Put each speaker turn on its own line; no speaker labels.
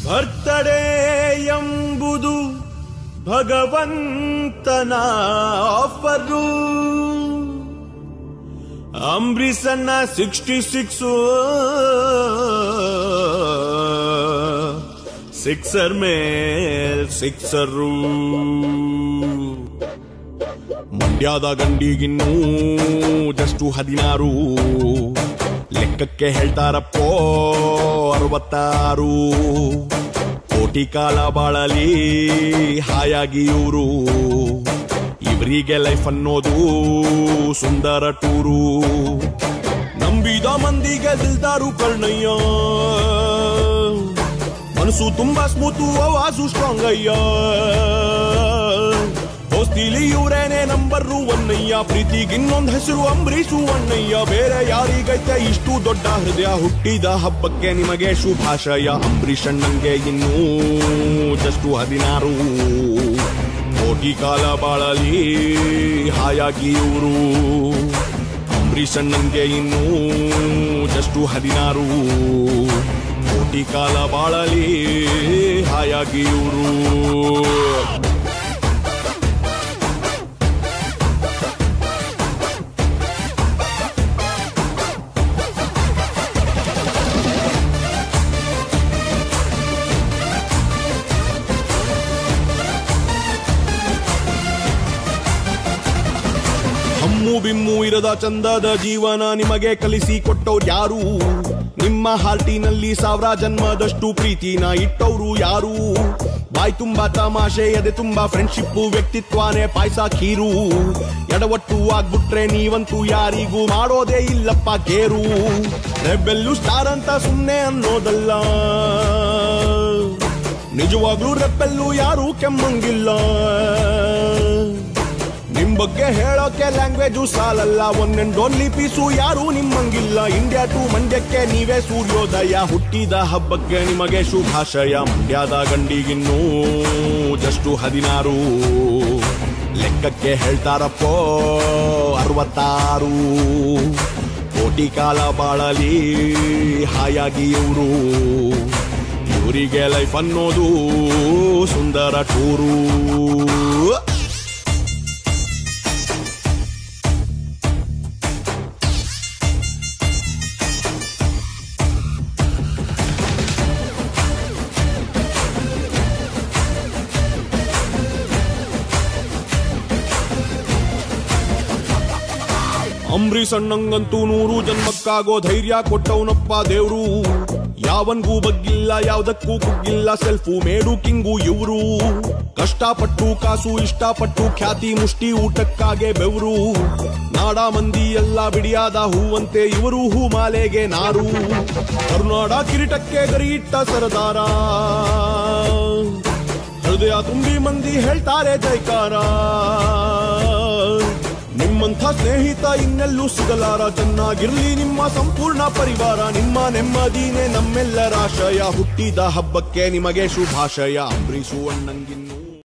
birthday ಎಂಬುದು ಭಗವಂತನ offer ಅಂಬರೀಷನ್ನ ಸಿಕ್ಸ್ಟಿ ಸಿಕ್ಸ್ ಸಿಕ್ಸರ್ ಮೇಲ್ ಸಿಕ್ಸರು ಮಂಡ್ಯದ ಗಂಡಿಗಿನ್ನೂ ಜಸ್ಟು ಹದಿನಾರು ಲೆಕ್ಕಕ್ಕೆ ಹೇಳ್ತಾರಪ್ಪೋ ಅರವತ್ತಾರು ಕೋಟಿ ಕಾಲ ಬಾಳಲಿ ಹಾಯಾಗಿ ಇವರು ಇವರಿಗೆ ಲೈಫ್ ಅನ್ನೋದು ಸುಂದರ ಟೂರು ನಂಬಿದ ಮಂದಿಗೆ ದಿಲ್ದಾರು ಕರ್ಣಯ್ಯ ಮನಸ್ಸು ತುಂಬಾ ಸ್ಮೂತು ಆವಾಜು ಸ್ಟ್ರಾಂಗ್ ಅಯ್ಯ ದೋಸ್ತಿಲಿ ಇವ್ರೇನೆ ನಂಬರ್ ಒನ್ನಯ್ಯ ಪ್ರೀತಿಗಿನ್ನೊಂದ್ ಹೆಸರು ಅಂಬರೀಷು ಅಣ್ಣಯ್ಯ ಬೇರೆ ಯಾರಿಗೈತೆ ಇಷ್ಟು ದೊಡ್ಡ ಹೃದಯ ಹುಟ್ಟಿದ ಹಬ್ಬಕ್ಕೆ ನಿಮಗೆ ಶುಭಾಶಯ ಅಂಬರೀಷ್ ಅಣ್ಣಂಗೆ ಇನ್ನೂ ಜಸ್ಟು ಹದಿನಾರು ಕೋಟಿ ಕಾಲ ಬಾಳಲಿ ಹಾಯಾಗಿ ಇವರು ಅಂಬರೀಷ್ ಅಣ್ಣಂಗೆ ಇನ್ನೂ ಜಸ್ಟು ಹದಿನಾರು ಕೋಟಿ ಕಾಲ ಬಾಳಲಿ ಹಾಯಾಗಿ ಇವರು ಹಮ್ಮು ಬಿಮ್ಮು ಇರದ ಚಂದದ ಜೀವನ ನಿಮಗೆ ಕಲಿಸಿ ಕೊಟ್ಟವ್ರು ಯಾರು ನಿಮ್ಮ ಹಾರ್ಟಿನಲ್ಲಿ ಸಾವಿರ ಜನ್ಮದಷ್ಟು ಪ್ರೀತಿನ ಇಟ್ಟವ್ರು ಯಾರು ಬಾಯ್ ತುಂಬಾ ತಮಾಷೆ ಎದೆ ತುಂಬಾ ಫ್ರೆಂಡ್ಶಿಪ್ಪು ವ್ಯಕ್ತಿತ್ವನೇ ಪಾಯ್ಸ ಖೀರು ಎಡವಟ್ಟು ಆಗ್ಬಿಟ್ರೆ ನೀವಂತೂ ಯಾರಿಗೂ ಮಾಡೋದೇ ಇಲ್ಲಪ್ಪ ಕೇರು ರೆಬೆಲ್ಲು ಸ್ಟಾರ್ ಅಂತ ಸುಮ್ನೆ ಅನ್ನೋದಲ್ಲ ನಿಜವಾಗ್ಲೂ ರೆಪ್ಪೆಲ್ಲು ಯಾರು ಕೆಮ್ಮಂಗಿಲ್ಲ ನಿಮ್ ಬಗ್ಗೆ ಹೇಳೋಕೆ ಲ್ಯಾಂಗ್ವೇಜು ಸಾಲಲ್ಲ ಒನ್ ಅಂಡ್ ಓನ್ಲಿ ಪೀಸು ಯಾರು ನಿಮ್ಮಂಗಿಲ್ಲ ಇಂಡಿಯಾ ಟು ಮಂಡ್ಯಕ್ಕೆ ನೀವೇ ಸೂರ್ಯೋದಯ ಹುಟ್ಟಿದ ಹಬ್ಬಕ್ಕೆ ನಿಮಗೆ ಶುಭಾಶಯ ಮಂಡ್ಯದ ಗಂಡಿಗಿನ್ನೂ ಜಸ್ಟು ಹದಿನಾರು ಲೆಕ್ಕಕ್ಕೆ ಹೇಳ್ತಾರಪ್ಪೋ ಅರವತ್ತಾರು ಕೋಟಿ ಕಾಲ ಬಾಳಲಿ ಹಾಯಾಗಿ ಇವರು ಇವರಿಗೆ ಲೈಫ್ ಅನ್ನೋದು ಸುಂದರ ಟೂರು ಅಂಬರೀಷ್ ಅಣ್ಣಂಗಂತೂ ನೂರು ಜನ್ಮಕ್ಕಾಗೋ ಧೈರ್ಯ ಕೊಟ್ಟವನಪ್ಪ ದೇವ್ರು ಯಾವನ್ಗೂ ಬಗ್ಗಿಲ್ಲ ಯಾವ್ದಕ್ಕೂ ಕುಗ್ಗಿಲ್ಲ ಸೆಲ್ಫು ಮೇಡು ಕಿಂಗು ಇವ್ರು ಕಷ್ಟಪಟ್ಟು ಕಾಸು ಇಷ್ಟಪಟ್ಟು ಖ್ಯಾತಿ ಮುಷ್ಟಿ ಊಟಕ್ಕಾಗೆ ಬೆವರು ನಾಡ ಮಂದಿ ಎಲ್ಲ ಬಿಡಿಯಾದ ಹೂವಂತೆ ಇವರು ಹೂ ಮಾಲೆಗೆ ನಾರು ಕರುನಾಡ ಕಿರೀಟಕ್ಕೆ ಗರಿಯಿಟ್ಟ ಸರದಾರ ಹೃದಯ ತುಂಬಿ ಮಂದಿ ಹೇಳ್ತಾರೆ ಜೈಕಾರ ನಿಮ್ಮಂಥ ಸ್ನೇಹಿತ ಇನ್ನೆಲ್ಲೂ ಸಿಗಲಾರ ಚೆನ್ನಾಗಿರ್ಲಿ ನಿಮ್ಮ ಸಂಪೂರ್ಣ ಪರಿವಾರ ನಿಮ್ಮ ನೆಮ್ಮದಿನೇ ನಮ್ಮೆಲ್ಲರ ಆಶಯ ಹುಟ್ಟಿದ ಹಬ್ಬಕ್ಕೆ ನಿಮಗೆ ಶುಭಾಶಯ ಅಂಬರೀಷು ಅಣ್ಣಂಗಿನ್ನೂ